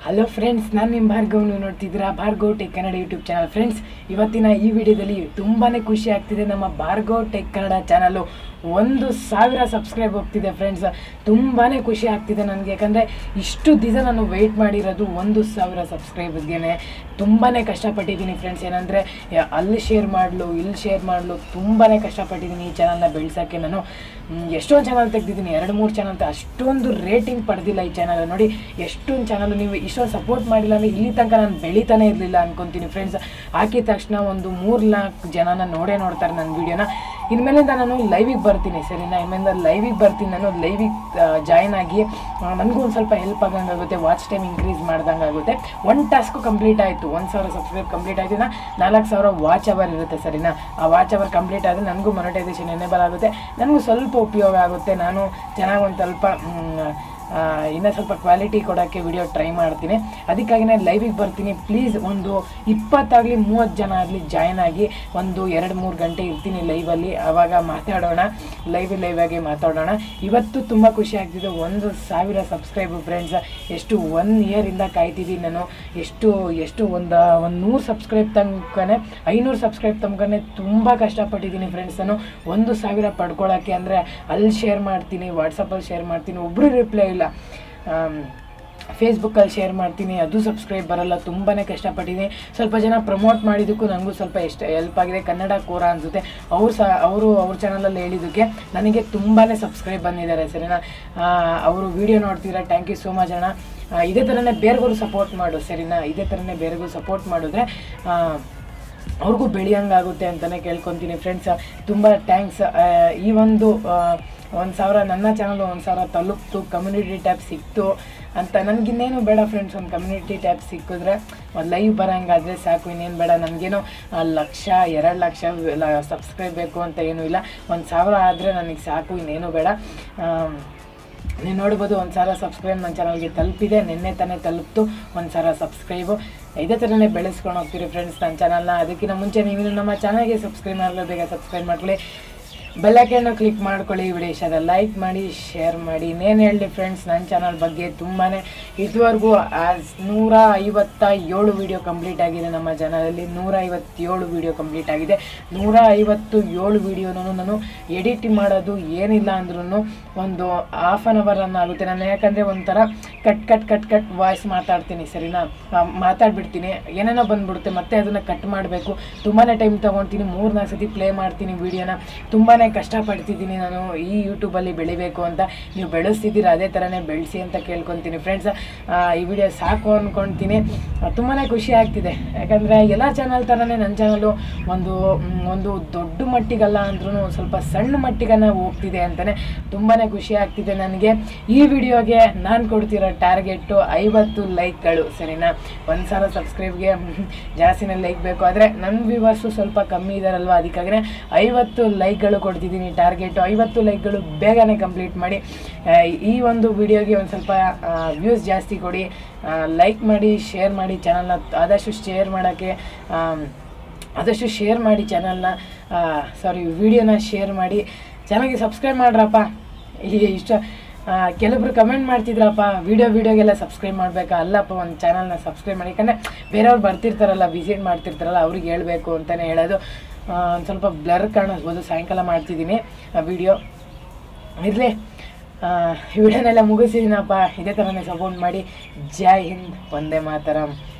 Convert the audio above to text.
hello friends ನಾನು ನಿಮ್ಮ ಭಾರ್ಗವ್ ನೀವು ನೋಡ್ತಿದ್ದೀರಾ Bhargav tech Kannada YouTube channel friends ಇವತ್ತಿನ ಈ ವಿಡಿಯೋದಲ್ಲಿ ತುಂಬಾ ಖುಷಿ ಆಗ್ತಿದೆ ನಮ್ಮ ಭಾರ್ಗವ್ ಟೆಕ್ ಕನ್ನಡ ಚಾನಲು ಒಂದು ಸಾವಿರ ಸಬ್ಸ್ಕ್ರೈಬ್ ಹೋಗ್ತಿದೆ ಫ್ರೆಂಡ್ಸ್ ತುಂಬಾ ಖುಷಿ ಆಗ್ತಿದೆ ನನಗೆ ಯಾಕಂದರೆ ಇಷ್ಟು ದಿವಸ ನಾನು ವೆಯ್ಟ್ ಮಾಡಿರೋದು ಒಂದು ಸಾವಿರ ಸಬ್ಸ್ಕ್ರೈಬರ್ಸ್ಗೆ ತುಂಬಾ ಕಷ್ಟಪಟ್ಟಿದ್ದೀನಿ ಫ್ರೆಂಡ್ಸ್ ಏನಂದರೆ ಅಲ್ಲಿ ಶೇರ್ ಮಾಡಲು ಇಲ್ಲಿ ಶೇರ್ ಮಾಡಲು ತುಂಬಾ ಕಷ್ಟಪಟ್ಟಿದ್ದೀನಿ ಈ ಚಾನಲ್ನ ಬೆಳೆಸೋಕ್ಕೆ ನಾನು ಮ್, ಎಷ್ಟೊಂದು ಚಾನಲ್ ತೆಗ್ದಿದ್ದೀನಿ ಎರಡು ಮೂರು ಚಾನಲ್ ಅಂತ ಅಷ್ಟೊಂದು ರೇಟಿಂಗ್ ಪಡೆದಿಲ್ಲ ಈ ಚಾನಲ್ ನೋಡಿ ಎಷ್ಟೊಂದು ಚಾನಲ್ ನೀವು ಇಷ್ಟೊಂದು ಸಪೋರ್ಟ್ ಮಾಡಿಲ್ಲ ಅಂದರೆ ಇಲ್ಲಿ ತನಕ ನಾನು ಬೆಳಿತಾನೆ ಇರಲಿಲ್ಲ ಅನ್ಕೊತೀನಿ ಫ್ರೆಂಡ್ಸ್ ಹಾಕಿದ ತಕ್ಷಣ ಒಂದು ಮೂರು ನಾಲ್ಕು ಜನನ ನೋಡೇ ನೋಡ್ತಾರೆ ನನ್ನ ವೀಡಿಯೋನ ಇನ್ಮೇಲಿಂದ ನಾನು ಲೈವಿಗೆ ಬರ್ತೀನಿ ಸರಿನಾ ಇನ್ಮೇಲಿಂದ ಲೈವಿಗೆ ಬರ್ತೀನಿ ನಾನು ಲೈವಿಗೆ ಜಾಯ್ನ್ ಆಗಿ ನನಗೂ ಒಂದು ಸ್ವಲ್ಪ ಹೆಲ್ಪ್ ಆಗಂಗಾಗುತ್ತೆ ವಾಚ್ ಟೈಮ್ ಇನ್ಕ್ರೀಸ್ ಮಾಡ್ದಂಗೆ ಆಗುತ್ತೆ ಒನ್ ಟಾಸ್ಕು ಕಂಪ್ಲೀಟ್ ಆಯಿತು ಒಂದು ಸಾವಿರ ಸಬ್ಸ್ಕ್ರೈಬ್ ಕಂಪ್ಲೀಟ್ ಆಯ್ತು ಇನ್ನು ನಾಲ್ಕು ಸಾವಿರ ವಾಚ್ ಅವರ್ ಇರುತ್ತೆ ಸರಿನಾ ಆ ವಾಚ್ ಅವರ್ ಕಂಪ್ಲೀಟ್ ಆದರೆ ನನಗೂ ಮೊನಟೈಸೇಷನ್ ಎನೇಬಲ್ ಆಗುತ್ತೆ ನನಗೂ ಸ್ವಲ್ಪ ಉಪಯೋಗ ಆಗುತ್ತೆ ನಾನು ಚೆನ್ನಾಗಿ ಒಂದು ಸ್ವಲ್ಪ ಮ್, ಆ, ಇನ್ನೂ ಸ್ವಲ್ಪ ಕ್ವಾಲಿಟಿ ಕೊಡೋಕ್ಕೆ ವಿಡಿಯೋ ಟ್ರೈ ಮಾಡ್ತೀನಿ ಅದಕ್ಕಾಗಿ ನಾನು ಲೈವಿಗೆ ಬರ್ತೀನಿ ಪ್ಲೀಸ್ ಒಂದು ಇಪ್ಪತ್ತಾಗಲಿ ಮೂವತ್ತು ಜನ ಆಗಲಿ ಜಾಯ್ನ್ ಆಗಿ ಒಂದು ಎರಡು ಮೂರು ಗಂಟೆ ಇರ್ತೀನಿ ಲೈವಲ್ಲಿ ಆವಾಗ ಮಾತಾಡೋಣ ಲೈವ್ ಲೈವ್ ಆಗಿ ಮಾತಾಡೋಣ ಇವತ್ತು ತುಂಬ ಖುಷಿ ಆಗ್ತಿದೆ ಒಂದು ಸಾವಿರ ಸಬ್ಸ್ಕ್ರೈಬ್ ಫ್ರೆಂಡ್ಸ್ ಎಷ್ಟು ಒನ್ ಇಯರಿಂದ ಕಾಯ್ತಿದ್ದೀನಿ ನಾನು ಎಷ್ಟು ಎಷ್ಟು ಒಂದು ಒಂದು ನೂರು ಸಬ್ಸ್ಕ್ರೈಬ್ ತನಕನೇ ಐನೂರು ಸಬ್ಸ್ಕ್ರೈಬ್ ತನಕನೇ ತುಂಬ ಕಷ್ಟಪಟ್ಟಿದ್ದೀನಿ ಫ್ರೆಂಡ್ಸ್ ನಾನು ಒಂದು ಸಾವಿರ ಪಡ್ಕೊಳ್ಳೋಕ್ಕೆ ಅಂದರೆ ಅಲ್ಲಿ ಶೇರ್ ಮಾಡ್ತೀನಿ ವಾಟ್ಸಪ್ಪಲ್ಲಿ ಶೇರ್ ಮಾಡ್ತೀನಿ ಒಬ್ಬರು ರಿಪ್ಲೈ ಇಲ್ಲ ಫೇಸ್ಬುಕ್ಕಲ್ಲಿ ಶೇರ್ ಮಾಡ್ತೀನಿ ಅದು ಸಬ್ಸ್ಕ್ರೈಬ್ ಬರಲ್ಲ ತುಂಬಾ ಕಷ್ಟಪಟ್ಟಿದ್ದೀನಿ ಸ್ವಲ್ಪ ಜನ ಪ್ರಮೋಟ್ ಮಾಡಿದ್ದಕ್ಕೂ ನನಗೂ ಸ್ವಲ್ಪ ಎಷ್ಟು ಹೆಲ್ಪ್ ಆಗಿದೆ ಕನ್ನಡ ಕೋರ ಅನಿಸುತ್ತೆ ಅವ್ರು ಸಹ ಅವರು ಅವ್ರ ಚಾನಲಲ್ಲಿ ಹೇಳಿದ್ದಕ್ಕೆ ನನಗೆ ತುಂಬಾ ಸಬ್ಸ್ಕ್ರೈಬ್ ಬಂದಿದ್ದಾರೆ ಸರಿನಾ ಅವರು ವಿಡಿಯೋ ನೋಡ್ತಿದ್ದಾರೆ ಥ್ಯಾಂಕ್ ಯು ಸೋ ಮಚ್ ಅಣ್ಣ ಆ, ಇದೇ ಥರನೇ ಬೇರೆಗೂ ಸಪೋರ್ಟ್ ಮಾಡು ಸರಿನಾ ಇದೇ ಥರನೇ ಬೇರೆಗೂ ಸಪೋರ್ಟ್ ಮಾಡಿದ್ರೆ ಆ, ಅವ್ರಿಗೂ ಬೆಳೆಯಂಗಾಗುತ್ತೆ ಅಂತಲೇ ಕೇಳ್ಕೊತೀನಿ ಫ್ರೆಂಡ್ಸ್ ತುಂಬ ಥ್ಯಾಂಕ್ಸ್ ಈ ಒಂದು ಒಂದು ಸಾವಿರ ನನ್ನ ಚಾನಲ್ ಒಂದು ಸಾವಿರ ತಲುಪ್ತು ಕಮ್ಯುನಿಟಿ ಟ್ಯಾಬ್ ಸಿಕ್ತು ಅಂತ ನನಗಿನ್ನೇನು ಬೇಡ ಫ್ರೆಂಡ್ಸ್ ಒಂದು ಕಮ್ಯುನಿಟಿ ಟ್ಯಾಬ್ ಸಿಕ್ಕಿದ್ರೆ ಒಂದು ಲೈವ್ ಬರೋಂಗಾದರೆ ಸಾಕು ಇನ್ನೇನು ಬೇಡ ನನಗೇನು ಲಕ್ಷ ಎರಡು ಲಕ್ಷ ಸಬ್ಸ್ಕ್ರೈಬ್ ಬೇಕು ಅಂತ ಏನೂ ಇಲ್ಲ ಒಂದು ಸಾವಿರ ಆದರೆ ನನಗೆ ಸಾಕು ಇನ್ನೇನು ಬೇಡ ಆಮ್, ನೀವು ನೋಡ್ಬೋದು ಒಂದು ಸಾವಿರ ಸಬ್ಸ್ಕ್ರೈಬ್ ನನ್ನ ಚಾನಲ್ಗೆ ತಲುಪಿದೆ ನಿನ್ನೆ ತಾನೇ ತಲುಪ್ತು ಒಂದು ಸಾವಿರ ಸಬ್ಸ್ಕ್ರೈಬು ಇದೇ ಥರನೇ ಬೆಳೆಸ್ಕೊಂಡು ಹೋಗ್ತೀರಿ ಫ್ರೆಂಡ್ಸ್ ನನ್ನ ಚಾನಲ್ನ ಅದಕ್ಕಿಂತ ಮುಂಚೆ ನೀವು ನಮ್ಮ ಚಾನಲ್ಗೆ ಸಬ್ಸ್ಕ್ರೈಬ್ ಮಾಡಲು ಬೇಗ ಸಬ್ಸ್ಕ್ರೈಬ್ ಮಾಡ್ಕೊಳ್ಳಿ ಬೆಲ್ಲೈಕನ್ನು ಕ್ಲಿಕ್ ಮಾಡ್ಕೊಳ್ಳಿ ವಿಡಿಯೋ ಇಷ್ಟ ಲೈಕ್ ಮಾಡಿ ಶೇರ್ ಮಾಡಿ ಇನ್ನೇನು ಹೇಳಲಿ ಫ್ರೆಂಡ್ಸ್ ನನ್ನ ಚಾನಲ್ ಬಗ್ಗೆ ತುಂಬಾ ಇದುವರೆಗೂ ನೂರ ಐವತ್ತ ಏಳು ವಿಡಿಯೋ ಕಂಪ್ಲೀಟ್ ಆಗಿದೆ ನಮ್ಮ ಚಾನಲಲ್ಲಿ ನೂರ ಐವತ್ತೇಳು ವಿಡಿಯೋ ಕಂಪ್ಲೀಟ್ ಆಗಿದೆ ನೂರ ಐವತ್ತು ಏಳು ವಿಡಿಯೋನೂ ನಾನು ಎಡಿಟ್ ಮಾಡೋದು ಏನಿಲ್ಲ ಅಂದ್ರೂ ಒಂದು ಹಾಫ್ ಆನ್ ಅವರ್ ಅನ್ನ ಆಗುತ್ತೆ ನಾನು ಯಾಕಂದರೆ ಒಂಥರ cut cut cut cut voice ಮಾತಾಡ್ತೀನಿ ಸರಿನಾ ಆ, ಮಾತಾಡ್ಬಿಡ್ತೀನಿ ಏನೇನೋ ಬಂದ್ಬಿಡುತ್ತೆ ಮತ್ತೆ ಅದನ್ನು ಕಟ್ ಮಾಡಬೇಕು ತುಂಬಾ ಟೈಮ್ ತೊಗೊಳ್ತೀನಿ ಮೂರು ನಾಲ್ಕು ಸತಿ ಪ್ಲೇ ಮಾಡ್ತೀನಿ ವಿಡಿಯೋನ ತುಂಬಾ ಕಷ್ಟಪಡ್ತಿದ್ದೀನಿ ನಾನು ಈ ಯೂಟ್ಯೂಬಲ್ಲಿ ಬೆಳಿಬೇಕು ಅಂತ ನೀವು ಬೆಳೆಸ್ತಿದ್ದೀರ ಅದೇ ಥರನೇ ಬೆಳೆಸಿ ಅಂತ ಕೇಳ್ಕೊತೀನಿ ಫ್ರೆಂಡ್ಸ್ ಈ ವಿಡಿಯೋ ಸಾಕು ಅಂದ್ಕೊಳ್ತೀನಿ ತುಂಬಾ ಖುಷಿ ಆಗ್ತಿದೆ ಯಾಕಂದರೆ ಎಲ್ಲ ಚಾನಲ್ ಥರನೇ ನನ್ನ ಚಾನಲು ಒಂದು ಮ್, ಒಂದು ದೊಡ್ಡ ಮಟ್ಟಿಗಲ್ಲ ಅಂದ್ರೂ ಒಂದು ಸ್ವಲ್ಪ ಸಣ್ಣ ಮಟ್ಟಿಗನ ಹೋಗ್ತಿದೆ ಅಂತಲೇ ತುಂಬಾ ಖುಷಿ ಆಗ್ತಿದೆ ನನಗೆ ಈ ವಿಡಿಯೋಗೆ ನಾನು ಕೊಡ್ತಿರೋ ಟಾರ್ಗೆಟು ಐವತ್ತು ಲೈಕ್ಗಳು ಸರಿನಾ ಒಂದು ಸಾವಿರ ಸಬ್ಸ್ಕ್ರೈಬ್ಗೆ ಜಾಸ್ತಿನೇ ಲೈಕ್ ಬೇಕು ಆದರೆ ನನ್ನ ವ್ಯೂವರ್ಸು ಸ್ವಲ್ಪ ಕಮ್ಮಿ ಇದ್ದಾರಲ್ವ ಅದಕ್ಕಾಗಿ ಐವತ್ತು ಲೈಕ್ಗಳು ಕೊಡ್ತಿದ್ದೀನಿ ಟಾರ್ಗೆಟು ಐವತ್ತು ಲೈಕ್ಗಳು ಬೇಗನೆ ಕಂಪ್ಲೀಟ್ ಮಾಡಿ ಆ, ಈ ಒಂದು ವಿಡಿಯೋಗೆ ಒಂದು ಸ್ವಲ್ಪ ವ್ಯೂಸ್ ಜಾಸ್ತಿ ಕೊಡಿ ಲೈಕ್ ಮಾಡಿ ಶೇರ್ ಮಾಡಿ ಚಾನಲ್ನ ಆದಷ್ಟು ಶೇರ್ ಮಾಡೋಕ್ಕೆ ಆದಷ್ಟು ಶೇರ್ ಮಾಡಿ ಚಾನಲ್ನ ಸಾರಿ ವಿಡಿಯೋನ ಶೇರ್ ಮಾಡಿ ಚಾನಲ್ಗೆ ಸಬ್ಸ್ಕ್ರೈಬ್ ಮಾಡ್ರಪ್ಪ ಈ ಇಷ್ಟ ಆ, ಕೆಲವೊಬ್ರು ಕಮೆಂಟ್ ಮಾಡ್ತಿದ್ರಪ್ಪ ವಿಡಿಯೋ ವಿಡಿಯೋಗೆಲ್ಲ ಸಬ್ಸ್ಕ್ರೈಬ್ ಮಾಡಬೇಕಾ ಅಲ್ಲಪ್ಪ ಒಂದು ಚಾನಲ್ನ ಸಬ್ಸ್ಕ್ರೈಬ್ ಮಾಡಿ ಯಾಕಂದರೆ ಬೇರೆಯವ್ರು ಬರ್ತಿರ್ತಾರಲ್ಲ ವಿಸಿಟ್ ಮಾಡ್ತಿರ್ತಾರಲ್ಲ ಅವ್ರಿಗೆ ಹೇಳಬೇಕು ಅಂತಲೇ ಹೇಳೋದು ಆ, ಒಂದು ಸ್ವಲ್ಪ ಬ್ಲರ್ ಕಾಣಿಸ್ಬೋದು ಸಾಯಂಕಾಲ ಮಾಡ್ತಿದ್ದೀನಿ ವಿಡಿಯೋ ಇರಲಿ ವಿಡಿಯೋನೆಲ್ಲ ಮುಗಿಸಿದ್ದೀನಪ್ಪ ಇದೇ ಥರನೇ ಸಪೋರ್ಟ್ ಮಾಡಿ ಜೈ ಹಿಂದ್ ಒಂದೇ ಮಾತರಂ